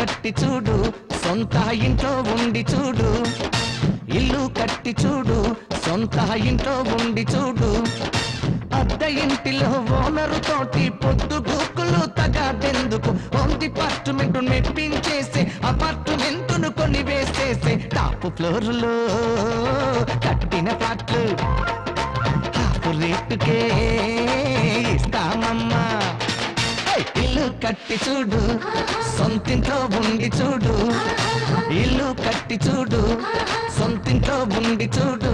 కట్టి చూడు సొంత ఇంట్లో ఉండి చూడు ఇల్లు కట్టి చూడు సొంత ఇంట్లో ఉండి చూడు అద్దె ఇంటిలో ఓనరు తోటి పొద్దు గూకులు తగాదెందుకు హోమ్ డిపార్ట్మెంట్ మెప్పించేసి అపార్ట్మెంట్ ను కొని వేసేసి టాప్ ఫ్లోర్ లో కట్టిన ఫ్లాట్లు హాఫ్ రేటుకే ఇస్తామమ్మా ఏయ్! ఇల్లు కట్టి చూడు సొంతింట్లో ఉండి చూడు ఇల్లు కట్టి చూడు సొంతింట్లో ఉండి చూడు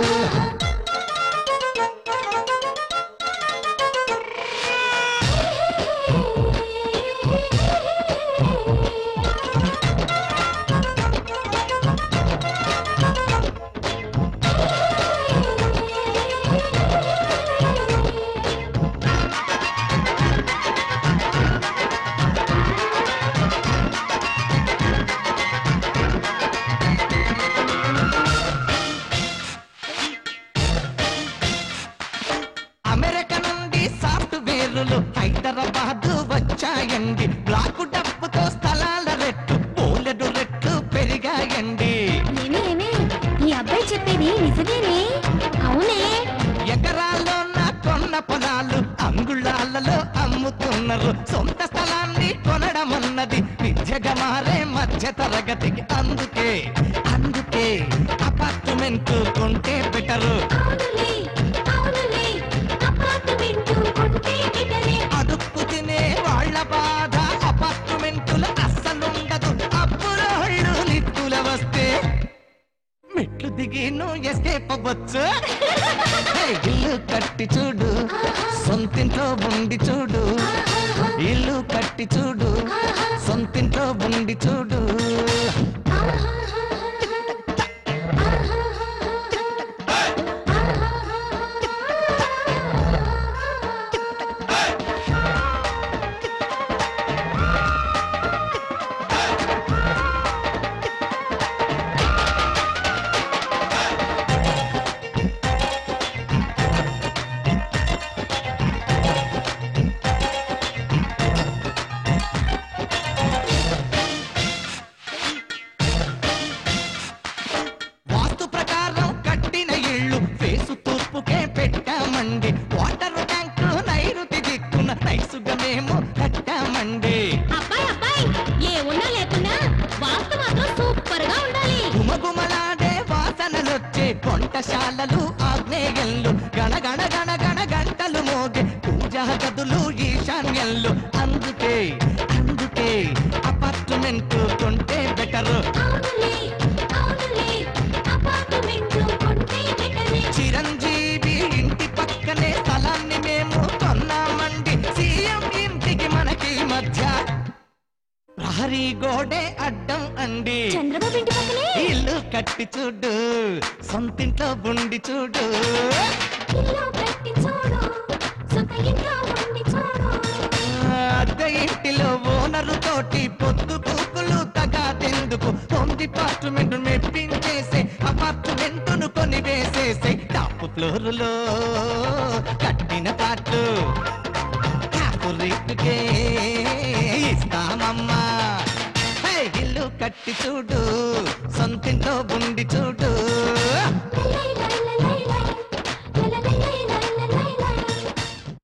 అమెరికా నుండి సాఫ్ట్వేర్లు హైదరాబాద్ వచ్చాయండి బ్లాక్ డబ్బుతో స్థలాల రెట్లు పోలెడు రెట్లు పెరిగాయండి నేనే నేనే ఈ అబ్బాయి చెప్పేది నిజమేనే అవునే ఎకరాల్లో నా కొన్న పొలాలు అంగుళాలలో అమ్ముతున్నారు సొంత స్థలాన్ని కొనడం అన్నది విద్యగా మారే మధ్య తరగతికి అందుకే అందుకే అపార్ట్మెంట్ కొంటే బెటరు అవునులే అవునులే అపార్ట్మెంట్ కొంటే బెటరే అడుక్కు తినే వాళ్ళ బాధ అపార్ట్మెంటులు అస్సలుండదు అప్పురోళ్ళు నిత్తుల వస్తే మెట్లు దిగి నువ్వు ఎస్కేప్ అవ్వచ్చు హే, ఇల్లు కట్టి చూడు సొంతింట్లో ఉండి చూడు ఇల్లు కట్టి చూడు సొంతింట్లో ఉండి చూడు వాస్తు ప్రకారం కట్టిన ఇళ్ళు ఫేసు తూర్పుకే పెట్టామండి వాటర్ ట్యాంక్ నైరుతి దిక్కున నైసుగా మేము కట్టామండి అబ్బాయి అబ్బాయి ఏ ఉన్నా లేకున్నా వాస్తు మాత్రం సూపర్ గా ఉండాలి గుమగుమలాడే వాసనలొచ్చే వంటశాలలు ఆగ్నేయంలు గణగణ గణ గణ గంటలు మోగే పూజా గదులు ఈశాన్యంలు అందుకే అందుకే అపార్ట్మెంట్ కొంటే బెటరు అవునులే అవునులే అపార్ట్మెంట్ కొంటే బెటరే చిరంజీవి ఇంటి పక్కనే స్థలాన్ని మేము కొన్నామండి సీఎం ఇంటికి మనకి మధ్య ప్రహరీ గోడే అడ్డం అండి చంద్రబాబు ఇంటి పక్కనే ఇల్లు కట్టి చూడు సొంతింట్లో ఉండి చూడు ఇల్లు కట్టి చూడు సొంత ఇంట్లో ఉండి చూడు అద్దె ఇంటిలో ఓనరు తోటి పొద్దు కూకులు తగాదెందుకు హోమ్ డిపార్ట్మెంట్ మెప్పించేసే అపార్ట్మెంట్ ను కొని వేసేసే టాప్ ఫ్లోర్ లో కట్టిన పాటు టాప్ రేటుకే ఇస్తామమ్మా హే, ఇల్లు కట్టి చూడు సొంతింట్లో ఉండి చూడు